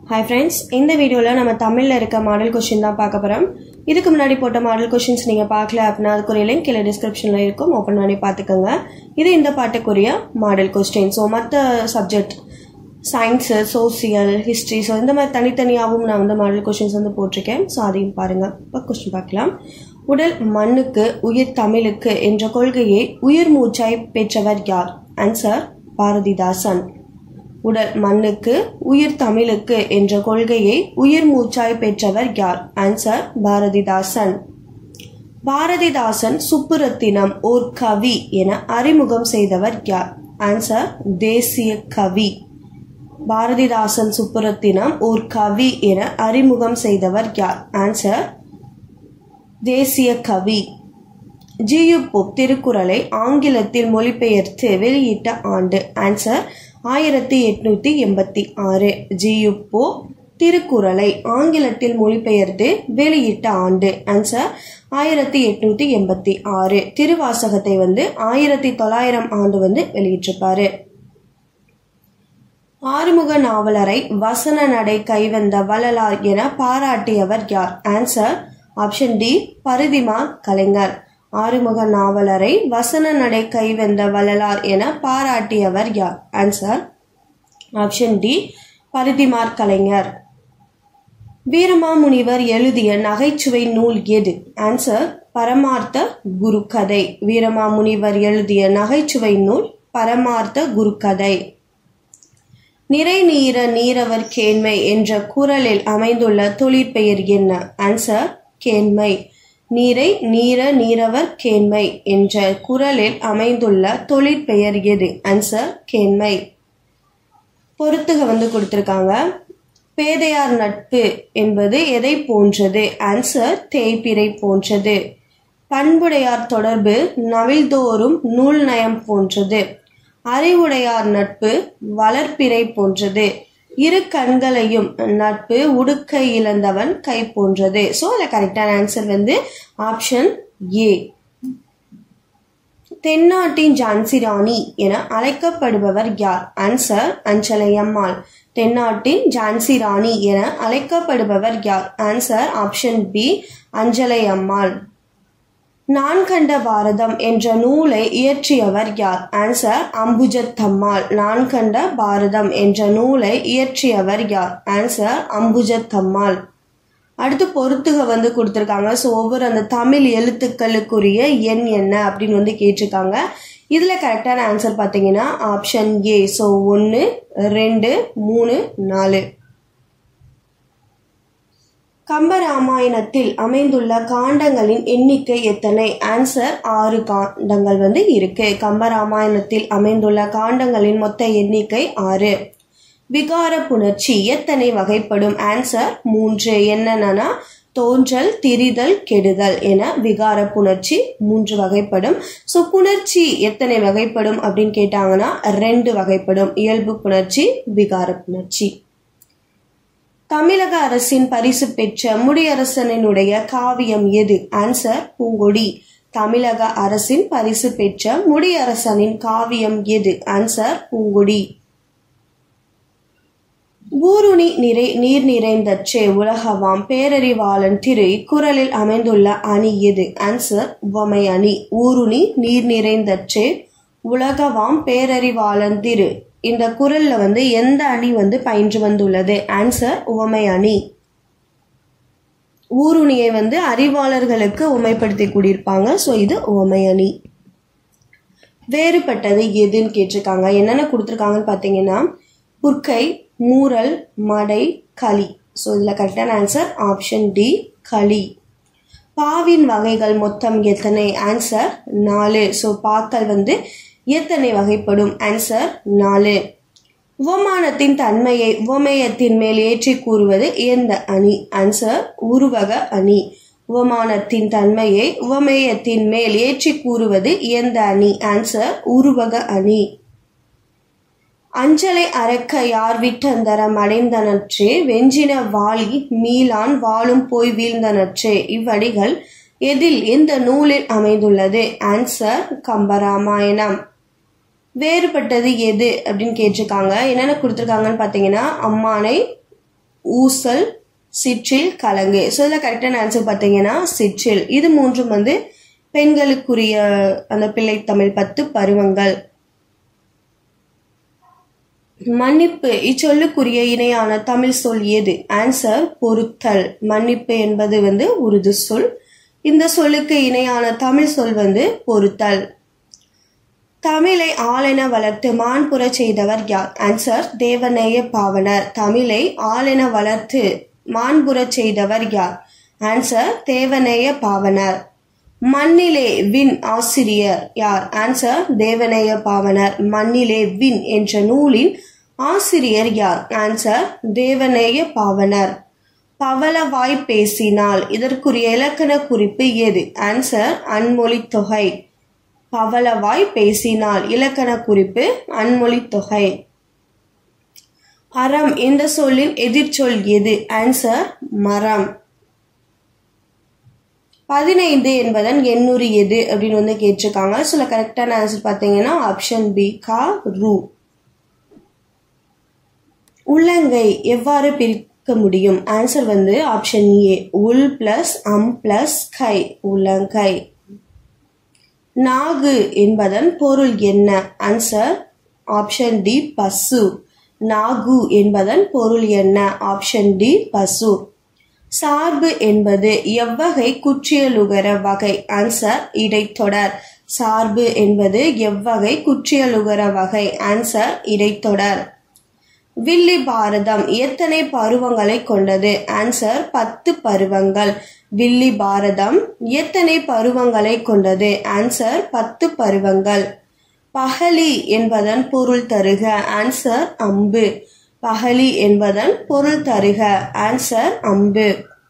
hi friends இந்த வீடியோவில் நம்ம தமிழில் இருக்க மாடல் கொஷின் தான் பார்க்க போகிறோம் இதுக்கு முன்னாடி போட்ட மாடல் கொஷின்ஸ் நீங்கள் பார்க்கல அப்படின்னா அதுக்குரிய லிங்க் கீழே டிஸ்கிரிப்ஷனில் இருக்கும் ஓப்பன் பண்ணி பார்த்துக்கோங்க இது இந்த பாட்டுக்குரிய மாடல் கொஸ்டின் ஸோ மற்ற subject science social history so இந்த மாதிரி தனித்தனியாகவும் நான் வந்து மாடல் கொஷின்ஸ் வந்து போட்டிருக்கேன் ஸோ அதையும் பாருங்கள் இப்போ கொஸ்டின் பார்க்கலாம் உடல் மண்ணுக்கு உயிர் தமிழுக்கு என்ற கொள்கையை உயிர் மூச்சாய் பெற்றவர் யார் ஆன்சர் பாரதிதாசன் உடல் மண்ணுக்கு உயிர் தமிழுக்கு என்ற கொள்கையை உயிர் மூச்சாய் பெற்றவர் யார் ஆன்சர் பாரதிதாசன் பாரதிதாசன் சுப்புரத்தினம் ஓர் கவி என அறிமுகம் செய்தவர் யார் ஆன்சர் தேசிய கவி பாரதிதாசன் சுப்புரத்தினம் ஓர் கவி என அறிமுகம் செய்தவர் யார் ஆன்சர் தேசிய கவி ஜியு போப் திருக்குறளை ஆங்கிலத்தில் மொழிபெயர்த்து வெளியிட்ட ஆண்டு ஆன்சர் ஆயிரத்தி எட்நூத்தி எண்பத்தி ஆறு ஜியு போப் திருக்குறளை ஆங்கிலத்தில் மொழிபெயர்த்து வெளியிட்ட ஆண்டு ஆன்சர் ஆயிரத்தி எட்நூத்தி எண்பத்தி ஆறு திருவாசகத்தை வந்து ஆயிரத்தி தொள்ளாயிரம் ஆண்டு வந்து வெளியிட்டிருப்பாரு ஆறுமுக நாவலரை வசன நடை கைவந்த வள்ளலார் என பாராட்டியவர் யார் answer option D Parithimar Kalaignar ஆறுமுக நாவலரை வசன நடை கைவந்த வள்ளலார் என பாராட்டியவர் யார் answer option D Parithimar Kalaignar Veeramamunivar எழுதிய நகைச்சுவை நூல் எது ஆன்சர் பரமார்த்த குருகதை வீரமாமுனிவர் எழுதிய நகைச்சுவை நூல் பரமார்த்த குருகதை நிறை நீர நீரவர் கேண்மை என்ற குரலில் அமைந்துள்ள தொழிற்பெயர் என்ன ஆன்சர் கேண்மை நீரை நீர நீரவர் கேண்மை என்ற குரலில் அமைந்துள்ள தொழிற்பெயர் எது ஆன்சர் கேண்மை பொறுத்துக வந்து கொடுத்துருக்காங்க பேதையார் நட்பு என்பது எதை போன்றது ஆன்சர் தேய்பிரை போன்றது பண்புடையார் தொடர்பு நவில்தோறும் நூல் நயம் போன்றது அறிவுடையார் நட்பு வளர்ப்பிறை போன்றது இரு கண்களையும் நட்பு உடுக்கை இழந்தவன் கை போன்றது ஸோ அதில் கரெக்டான ஆன்சர் வந்து ஆப்ஷன் ஏ தென்னாட்டின் ஜான்சி ராணி என அழைக்கப்படுபவர் யார் ஆன்சர் அஞ்சலையம்மாள் தென்னாட்டின் ஜான்சி ராணி என அழைக்கப்படுபவர் யார் answer option B Anjalai Ammal நான் கண்ட பாரதம் என்ற நூலை இயற்றியவர் யார் ஆன்சர் அம்புஜத்தம்மாள் நான் கண்ட பாரதம் என்ற நூலை இயற்றியவர் யார் ஆன்சர் அம்புஜத்தம்மாள் அடுத்து பொறுத்துக வந்து கொடுத்துருக்காங்க ஸோ ஒவ்வொரு அந்த தமிழ் எழுத்துக்களுக்குரிய எண் என்ன அப்படின்னு வந்து கேட்டிருக்காங்க இதில் கரெக்டான ஆன்சர் பார்த்தீங்கன்னா ஆப்ஷன் ஏ ஸோ ஒன்று ரெண்டு மூணு நாலு கம்பராமாயணத்தில் அமைந்துள்ள காண்டங்களின் எண்ணிக்கை எத்தனை ஆன்சர் ஆறு காண்டங்கள் வந்து இருக்கு கம்பராமாயணத்தில் அமைந்துள்ள காண்டங்களின் மொத்த எண்ணிக்கை ஆறு விகார புணர்ச்சி எத்தனை வகைப்படும் ஆன்சர் மூன்று என்னென்னா தோன்றல் திரிதல் கெடுதல் என விகார புணர்ச்சி மூன்று வகைப்படும் ஸோ புணர்ச்சி எத்தனை வகைப்படும் அப்படின்னு கேட்டாங்கன்னா ரெண்டு வகைப்படும் இயல்பு புணர்ச்சி விகார புணர்ச்சி தமிழக அரசின் பரிசு பெற்ற முடியரசனினுடைய காவியம் எது ஆன்சர் பூங்கொடி தமிழக அரசின் பரிசு பெற்ற முடியரசனின் காவியம் எது ஆன்சர் பூங்கொடி ஊருணி நிறை நீர் நிறைந்தற்றே உலகவாம் பேரறிவாளன் திரு இக்குறளில் அமைந்துள்ள அணி எது ஆன்சர் உவமை அணி ஊருணி நீர் நிறைந்தற்றே உலகவாம் பேரறிவாளன் திரு இந்த குரல்ல வந்து எந்த அணி வந்து பயின்று வந்துள்ளது ஆன்சர் உவமை அணி ஊருணியை வந்து அறிவாளர்களுக்கு உமைப்படுத்தி கூடியிருப்பாங்க ஸோ இது உவமை அணி வேறுபட்டது எதுன்னு கேட்டிருக்காங்க என்னென்ன கொடுத்துருக்காங்கன்னு பார்த்தீங்கன்னா புற்கை மூரல் மடை களி ஸோ இதில் கரெக்டான ஆன்சர் ஆப்ஷன் டி களி பாவின் வகைகள் மொத்தம் எத்தனை ஆன்சர் நாலு ஸோ பாக்கள் வந்து எத்தனை வகைப்படும் ஆன்சர் நாலு உவமானத்தின் தன்மையை உவமேயத்தின் மேல் ஏற்றி கூறுவது எந்த அணி ஆன்சர் உருவக அணி உவமானத்தின் தன்மையை உவமேயத்தின் மேல் ஏற்றி கூறுவது எந்த அணி ஆன்சர் உருவக அணி அஞ்சலை அறக்க யார் விட்டந்தரம் அடைந்தனற்றே வெஞ்சின வாளி மீளான் வாளும் போய் வீழ்ந்தனற்றே இவ்வடிகள் எதில் எந்த நூலில் அமைந்துள்ளது ஆன்சர் கம்பராமாயணம் வேறுபட்டது எது அப்படின்னு கேட்டிருக்காங்க என்னென்ன கொடுத்துருக்காங்கன்னு பார்த்தீங்கன்னா அம்மானை ஊசல் சிற்றில் கலங்கு ஸோ இதில் கரெக்டான ஆன்சர் பார்த்தீங்கன்னா சிற்றில் இது மூன்றும் வந்து பெண்களுக்குரிய அந்த பிள்ளை தமிழ் பத்து பருவங்கள் மன்னிப்பு இச்சொல்லுக்குரிய இணையான தமிழ் சொல் எது ஆன்சர் பொருத்தல் மன்னிப்பு என்பது வந்து உருது சொல் இந்த சொல்லுக்கு இணையான தமிழ் சொல் வந்து பொருத்தல் தமிழை ஆளென வளர்த்து மான்புற செய்தவர் யார் ஆன்சர் தேவநேய பாவனர் தமிழை ஆளென வளர்த்து மான்புற செய்தவர் யார் ஆன்சர் தேவநேய பாவனர் மண்ணிலே வின் ஆசிரியர் யார் ஆன்சர் தேவநேய பாவனர் மண்ணிலே வின் என்ற நூலின் ஆசிரியர் யார் ஆன்சர் தேவநேய பாவனர் பவளவாய் பேசினால் இதற்குரிய இலக்கண குறிப்பு எது ஆன்சர் அன்மொழி தொகை பவளவாய் பேசினால் இலக்கண குறிப்பு அன்மொழி தொகை அறம் இந்த சொல்லின் எதிர்ச்சொல் எது ஆன்சர் மரம் பதினைந்து என்பதன் எண்ணூறு எது அப்படின்னு வந்து கேட்டிருக்காங்க சில கரெக்டான ஆன்சர் பார்த்தீங்கன்னா ஆப்ஷன் பி கா ரூ உள்ளங்கை எவ்வாறு பிரிக்க முடியும் ஆன்சர் வந்து ஆப்ஷன் ஏ உள் பிளஸ் அம் பிளஸ் கை உள்ளங்கை நாகு என்பதன் பொருள் என்ன ஆன்சர் ஆப்ஷன் டி பசு நாகு என்பதன் பொருள் என்ன ஆப்ஷன் டி பசு சார்பு என்பது எவ்வகை குற்றியலுகர வகை ஆன்சர் இடைத்தொடர் சார்பு என்பது எவ்வகை குற்றியலுகர வகை ஆன்சர் இடைத்தொடர் வில்லி பாரதம் எத்தனை பருவங்களை கொண்டது ஆன்சர் பத்து பருவங்கள் வில்லி பாரதம் எத்தனை பருவங்களை கொண்டது ஆன்சர் பத்து பருவங்கள் பகலி என்பதன் பொருள் தருக ஆன்சர் அம்பு பகலி என்பதன் பொருள் தருக ஆன்சர் அம்பு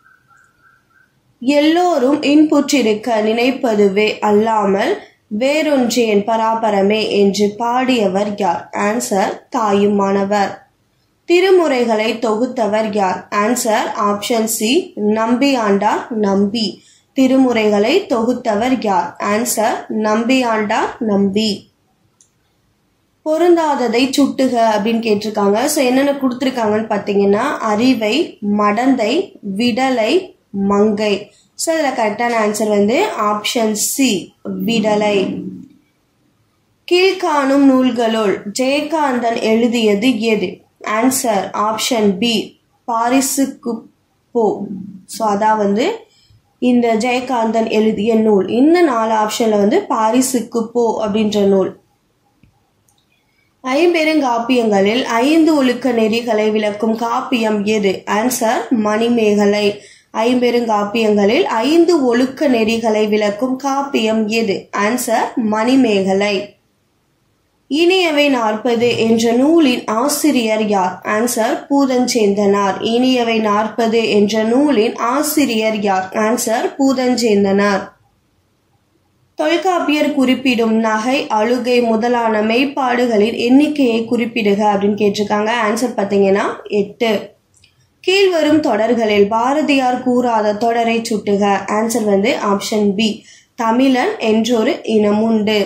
எல்லோரும் இன்புற்றிருக்க நினைப்பதுவே அல்லாமல் வேறொன்றேன் பராபரமே என்று பாடியவர் யார் ஆன்சர் தாயுமானவர் திருமுறைகளை தொகுத்தவர் யார் ஆன்சர் ஆப்ஷன் சி நம்பி ஆண்டார் நம்பி திருமுறைகளை தொகுத்தவர் யார் ஆன்சர் நம்பி ஆண்டார் நம்பி பொருந்தாததை சுட்டுக அப்படின்னு கேட்டிருக்காங்க ஸோ என்னென்ன கொடுத்துருக்காங்கன்னு பார்த்தீங்கன்னா அறிவை மடந்தை விடலை மங்கை ஸோ இதில் கரெக்டான ஆன்சர் வந்து ஆப்ஷன் சி விடலை கீழ்காணும் நூல்களுள் ஜெயகாந்தன் எழுதியது எது ஆன்சர் ஆப்ஷன் பி பாரிசுக்கு போ ஸோ அதான் வந்து இந்த ஜெயகாந்தன் எழுதிய நூல் இந்த நாலு ஆப்ஷனில் வந்து பாரிசுக்கு போ அப்படின்ற நூல் ஐம்பெருங்காப்பியங்களில் ஐந்து ஒழுக்க நெறிகளை விளக்கும் காப்பியம் எது ஆன்சர் மணிமேகலை ஐம்பெருங்காப்பியங்களில் ஐந்து ஒழுக்க நெறிகளை விளக்கும் காப்பியம் எது ஆன்சர் மணிமேகலை இனியவை நாற்பது என்ற நூலின் ஆசிரியர் யார் ஆன்சர் பூதஞ்சேந்தனார் இனியவை நாற்பது என்ற நூலின் ஆசிரியர் யார் ஆன்சர் பூதஞ்சேந்தனார் தொல்காப்பியர் குறிப்பிடும் நகை அழுகை முதலான மெய்ப்பாடுகளின் எண்ணிக்கையை குறிப்பிடுக அப்படின்னு கேட்டிருக்காங்க ஆன்சர் பார்த்தீங்கன்னா எட்டு கீழ்வரும் தொடர்களில் பாரதியார் கூறாத தொடரை சுட்டுக ஆன்சர் வந்து ஆப்ஷன் பி தமிழன் என்றொரு இனமுண்டு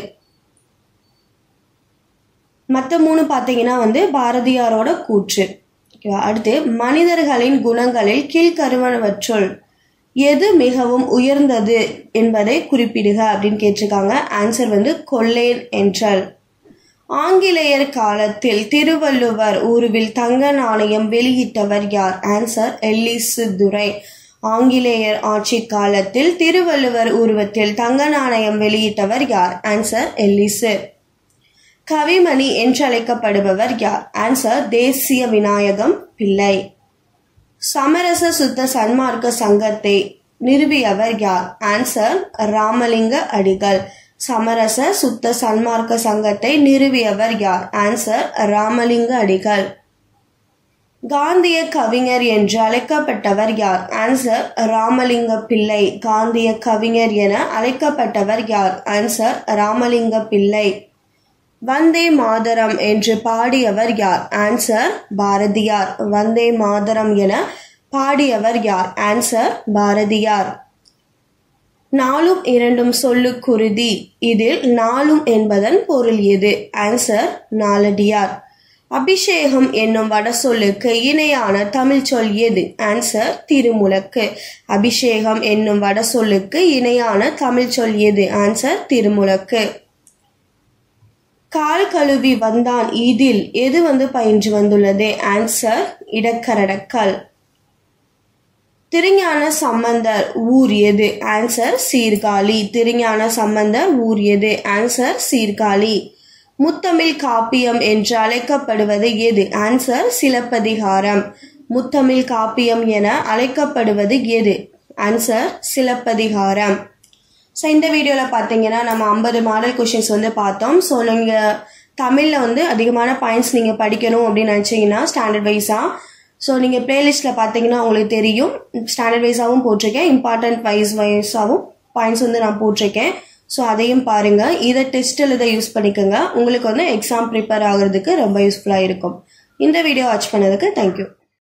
மற்ற மூணு பார்த்தீங்கன்னா வந்து பாரதியாரோட கூற்று ஓகேவா அடுத்து மனிதர்களின் குணங்களில் கீழ்கருவனவற்றுள் எது மிகவும் உயர்ந்தது என்பதை குறிப்பிடுக அப்படின்னு கேட்டிருக்காங்க ஆன்சர் வந்து கொள்ளேன் என்றல் ஆங்கிலேயர் காலத்தில் திருவள்ளுவர் ஊருவில் தங்க நாணயம் வெளியிட்டவர் யார் ஆன்சர் எல்லிசு துரை ஆங்கிலேயர் ஆட்சி காலத்தில் திருவள்ளுவர் உருவத்தில் தங்க நாணயம் வெளியிட்டவர் யார் ஆன்சர் எல்லிசு கவிமணி என்றழைக்கப்படுபவர் யார் ஆன்சர் தேசிய விநாயகம் பிள்ளை சமரச சுத்த சன்மார்க்க சங்கத்தை நிறுவியவர் யார் ஆன்சர் ராமலிங்க அடிகள் சமரச சுத்த சன்மார்க்க சங்கத்தை நிறுவியவர் யார் ஆன்சர் ராமலிங்க அடிகள் காந்திய கவிஞர் என்று அழைக்கப்பட்டவர் யார் ஆன்சர் ராமலிங்க பிள்ளை காந்திய கவிஞர் என அழைக்கப்பட்டவர் யார் ஆன்சர் ராமலிங்க பிள்ளை வந்தே மாதரம் என்று பாடியவர் யார் ஆன்சர் பாரதியார் வந்தே மாதரம் என பாடியவர் யார் ஆன்சர் பாரதியார் நாலும் இரண்டும் சொல்லுக்குருதி இதில் நாலும் என்பதன் பொருள் எது ஆன்சர் நாலடியார் அபிஷேகம் என்னும் வடசொல்லுக்கு இணையான தமிழ் சொல் எது ஆன்சர் திருமுலக்கு அபிஷேகம் என்னும் வடசொல்லுக்கு இணையான தமிழ் சொல் எது ஆன்சர் திருமுலக்கு கால் கழுவி வந்தான் இதில் எது வந்து பயின்று வந்துள்ளது ஆன்சர் இடக்கரடக்கல் திருஞான சம்பந்தர் ஊர் எது ஆன்சர் சீர்காழி திருஞான சம்பந்தர் ஊர் எது ஆன்சர் சீர்காழி முத்தமிழ் காப்பியம் என்று அழைக்கப்படுவது எது ஆன்சர் சிலப்பதிகாரம் முத்தமிழ் காப்பியம் என அழைக்கப்படுவது எது ஆன்சர் சிலப்பதிகாரம் ஸோ இந்த வீடியோவில் பார்த்தீங்கன்னா நம்ம ஐம்பது மாடல் கொஷின்ஸ் வந்து பார்த்தோம் ஸோ நீங்கள் தமிழில் வந்து அதிகமான பாயிண்ட்ஸ் நீங்கள் படிக்கணும் அப்படின்னு நினச்சிங்கன்னா ஸ்டாண்டர்ட் வைஸாக ஸோ நீங்கள் ப்ளேலிஸ்ட்டில் பார்த்தீங்கன்னா உங்களுக்கு தெரியும் ஸ்டாண்டர்ட் வைஸாகவும் போட்டிருக்கேன் இம்பார்ட்டன்ட் வைஸ் வைஸாகவும் பாயிண்ட்ஸ் வந்து நான் போட்டிருக்கேன் ஸோ அதையும் பாருங்கள் இதை டெஸ்ட் எழுத யூஸ் பண்ணிக்கோங்க உங்களுக்கு வந்து எக்ஸாம் ப்ரிப்பேர் ஆகிறதுக்கு ரொம்ப யூஸ்ஃபுல்லாக இருக்கும் இந்த வீடியோ வாட்ச் பண்ணதுக்கு தேங்க்யூ